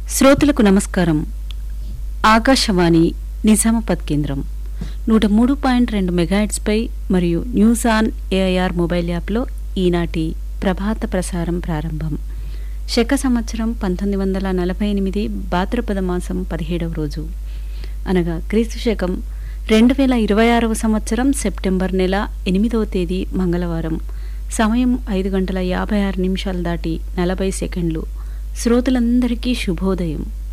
శ్రోతలకు నమస్కారం ఆకాశవాణి నిజామాబాద్ కేంద్రం నూట మూడు పాయింట్ రెండు మెగాహెట్స్పై మరియు న్యూస్ ఆన్ ఏఐఆర్ మొబైల్ యాప్లో ఈనాటి ప్రభాత ప్రసారం ప్రారంభం శక సంవత్సరం పంతొమ్మిది వందల నలభై ఎనిమిది భాద్రపద మాసం పదిహేడవ రోజు అనగా క్రీస్తు శకం రెండు వేల ఇరవై ఆరవ సంవత్సరం సెప్టెంబర్ నెల ఎనిమిదవ తేదీ మంగళవారం సమయం ఐదు గంటల యాభై ఆరు నిమిషాలు దాటి నలభై సెకండ్లు శ్రోతలందరికీ శుభోదయం